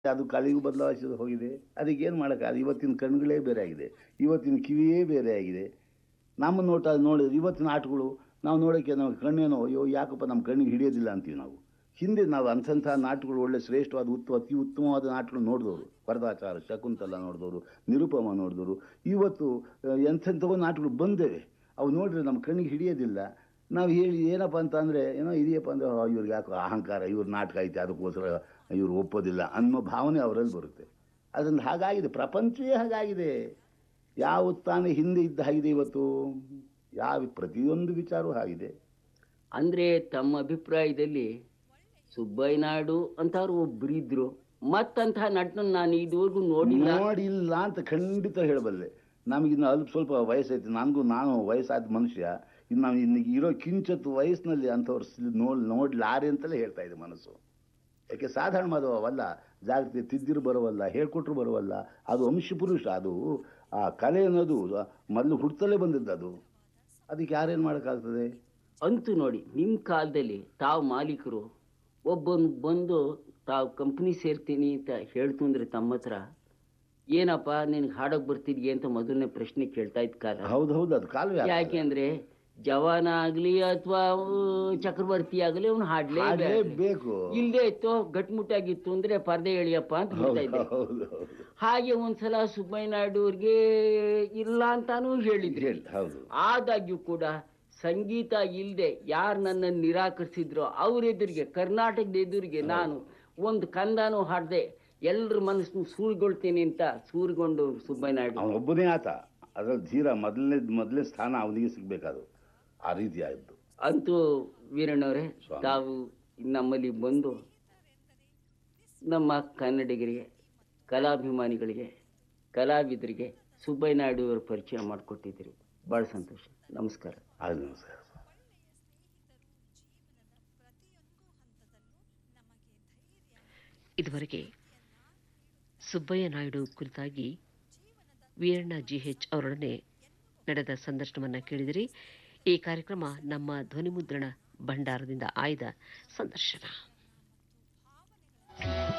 ಅದು ಕಲಿಗೂ ಬದಲಾಯಿಸಿ ಹೋಗಿದೆ ಅದಕ್ಕೆ ಏನು ಮಾಡೋಕ್ಕಾಗ ಇವತ್ತಿನ ಕಣ್ಣುಗಳೇ ಬೇರೆ ಆಗಿದೆ ಇವತ್ತಿನ ಕಿವಿಯೇ ಬೇರೆ ಆಗಿದೆ ನಮ್ಮ ನೋಟ ನೋಡಿದ್ರೆ ಇವತ್ತಿನ ಆಟಗಳು ನಾವು ನೋಡೋಕ್ಕೆ ನಾವು ಕಣ್ಣೇನೋ ಅಯ್ಯೋ ಯಾಕಪ್ಪ ನಮ್ಮ ಕಣ್ಣಿಗೆ ಹಿಡಿಯೋದಿಲ್ಲ ಅಂತೀವಿ ನಾವು ಹಿಂದೆ ನಾವು ಅಂಥಂಥ ನಾಟಗಳು ಒಳ್ಳೆ ಶ್ರೇಷ್ಠವಾದ ಉತ್ತ ಅತಿ ಉತ್ತಮವಾದ ನಾಟಗಳು ನೋಡಿದವರು ವರದಾಚಾರ ಶಕುಂತಲ ನೋಡಿದವರು ನಿರುಪಮ ನೋಡಿದವರು ಇವತ್ತು ಆ, ಎಂಥೆಂಥವೋ ನಾಟಗಳು ಬಂದೇವೆ ಅವು ನೋಡಿದ್ರೆ ನಮ್ಮ ಕಣ್ಣಿಗೆ ಹಿಡಿಯೋದಿಲ್ಲ ನಾವು ಹೇಳಿ ಏನಪ್ಪ ಅಂತ ಅಂದರೆ ಏನೋ ಇದೆಯಪ್ಪ ಅಂದರೆ ಇವ್ರಿಗೆ ಯಾಕೋ ಅಹಂಕಾರ ಇವ್ರ ನಾಟಕ ಐತೆ ಅದಕ್ಕೋಸ್ಕರ ಇವ್ರು ಒಪ್ಪೋದಿಲ್ಲ ಅನ್ನೋ ಭಾವನೆ ಅವರಲ್ಲಿ ಬರುತ್ತೆ ಅದರಿಂದ ಹಾಗಾಗಿದೆ ಪ್ರಪಂಚವೇ ಹಾಗಾಗಿದೆ ಯಾವ ತಾನೇ ಹಿಂದೆ ಇದ್ದ ಹಾಗಿದೆ ಇವತ್ತು ಯಾವ ಪ್ರತಿಯೊಂದು ವಿಚಾರವೂ ಹಾಗಿದೆ ಅಂದ್ರೆ ತಮ್ಮ ಅಭಿಪ್ರಾಯದಲ್ಲಿ ಸುಬ್ಬಯ್ಯ ನಾಯ್ಡು ಅಂತವ್ರು ಒಬ್ರು ಇದ್ರು ಮತ್ತಂತಹ ನಟನ ನಾನು ಇದುವರೆಗೂ ನೋಡಿಲ್ಲ ನೋಡಿಲ್ಲ ಅಂತ ಖಂಡಿತ ಹೇಳಬಲ್ಲೆ ನಮಗಿನ್ನು ಅಲ್ಪ ಸ್ವಲ್ಪ ವಯಸ್ಸೈತೆ ನನಗೂ ನಾನು ವಯಸ್ಸಾದ ಮನುಷ್ಯ ಇನ್ನು ನಾವು ಇನ್ನು ಇರೋ ಕಿಂಚತ್ತು ವಯಸ್ಸಿನಲ್ಲಿ ಅಂಥವ್ರು ಸ್- ನೋಡ್ ನೋಡ್ಲಾರೆ ಅಂತಲೇ ಹೇಳ್ತಾ ಇದೆ ಮನಸ್ಸು ಯಾಕೆ ಸಾಧಾರಣವಾದವು ಅವಲ್ಲ ಜಾಗೃತಿ ತಿದ್ದಿರು ಬರೋವಲ್ಲ ಹೇಳ್ಕೊಟ್ರು ಬರೋವಲ್ಲ ಅದು ವಂಶಪುರುಷ ಅದು ಆ ಕಲೆ ಅನ್ನೋದು ಮೊದಲು ಹುಡ್ತಲೇ ಬಂದಿದ್ದು ಅದು ಅದಕ್ಕೆ ಯಾರೇನು ಮಾಡೋಕ್ಕಾಗ್ತದೆ ಅಂತೂ ನೋಡಿ ನಿಮ್ಮ ಕಾಲದಲ್ಲಿ ತಾವು ಮಾಲೀಕರು ಒಬ್ಬನು ಬಂದು ತಾವು ಕಂಪ್ನಿ ಸೇರ್ತೀನಿ ಅಂತ ಹೇಳ್ತು ಅಂದ್ರೆ ತಮ್ಮ ಹತ್ರ ಏನಪ್ಪ ನಿನಗೆ ಹಾಡೋಕೆ ಬರ್ತಿದ್ಯೆ ಅಂತ ಮೊದಲನೇ ಪ್ರಶ್ನೆ ಕೇಳ್ತಾ ಇದ್ದ ಕಾಲ ಹೌದು ಹೌದು ಅದು ಕಾಲುವೆ ಆಗ್ತದೆ. ಯಾಕೆ ಅಂದ್ರೆ ಜವಾನ ಆಗ್ಲಿ ಅಥವಾ ಚಕ್ರವರ್ತಿ ಆಗ್ಲಿ ಅವ್ನು ಹಾಡ್ಲೇ ಬೇಕು ಇಲ್ಲದೆ ಇತ್ತು ಗಟ್ಮುಟ್ಟಾಗಿತ್ತು ಅಂದ್ರೆ ಪರ್ದೆ ಎಳಿಯಪ್ಪ ಅಂತ ಹೇಳ್ತಾ ಹೌದು ಇದ್ದೆ ಹೌದು ಹೌದು ಹಾಗೆ ಒಂದ್ಸಲ ಸುಬ್ಬಯ್ಯ ನಾಯ್ಡು ಅವ್ರಿಗೆ ಇಲ್ಲ ಅಂತಾನೂ ಹೇಳಿದ್ರು ಹೇಳಿ ಹೌದು ಆದಾಗ್ಯೂ ಕೂಡ ಸಂಗೀತ ಇಲ್ಲದೆ ಯಾರು ನನ್ನನ್ನು ನಿರಾಕರಿಸಿದ್ರೋ ಅವ್ರ ಎದುರಿಗೆ ಕರ್ನಾಟಕದ ಎದುರಿಗೆ ನಾನು ಒಂದು ಕಂದಾನು ಹಾಡದೆ ಎಲ್ಲರ ಮನಸ್ಸನ್ನು ಸೂರಿಗೊಳ್ತೀನಿ ಅಂತ ಸೂರಿಗೊಂಡು ಸುಬ್ಬಯ್ಯ ನಾಯ್ಡು ಅವನೊಬ್ಬನೇ ಆತ ಅದ್ರಲ್ಲಿ ಧೀರ ಮೊದಲನೇ ಮೊದಲನೇ ಸ್ಥಾನ ಅವನಿಗೆ ಸಿಗ್ಬೇಕಾದು ಆ ರೀತಿ ಆಯಿತು ಅಂತೂ ವೀರಣ್ಣವರೇ ಸ್ವಾಮಿ. ತಾವು ನಮ್ಮಲ್ಲಿ ಬಂದು ನಮ್ಮ ಕನ್ನಡಿಗರಿಗೆ ಕಲಾಭಿಮಾನಿಗಳಿಗೆ ಕಲಾವಿದರಿಗೆ ಸುಬ್ಬಯ್ಯ ನಾಯ್ಡು ಅವರ ಪರಿಚಯ ಮಾಡಿಕೊಟ್ಟಿದ್ದೀರಿ ಭಾಳ ಸಂತೋಷ ನಮಸ್ಕಾರ ಆಗಲಿ ನಮಸ್ಕಾರ ಇದುವರೆಗೆ ಸುಬ್ಬಯ್ಯ ನಾಯ್ಡು ಕುರಿತಾಗಿ ವೀರಣ್ಣ ಜಿ ಎಚ್ ಅವರೊಡನೆ ನಡೆದ ಸಂದರ್ಶನವನ್ನು ಕೇಳಿದಿರಿ ಈ ಕಾರ್ಯಕ್ರಮ ನಮ್ಮ ಧ್ವನಿಮುದ್ರಣ ಭಂಡಾರದಿಂದ ಆಯ್ದ ಸಂದರ್ಶನ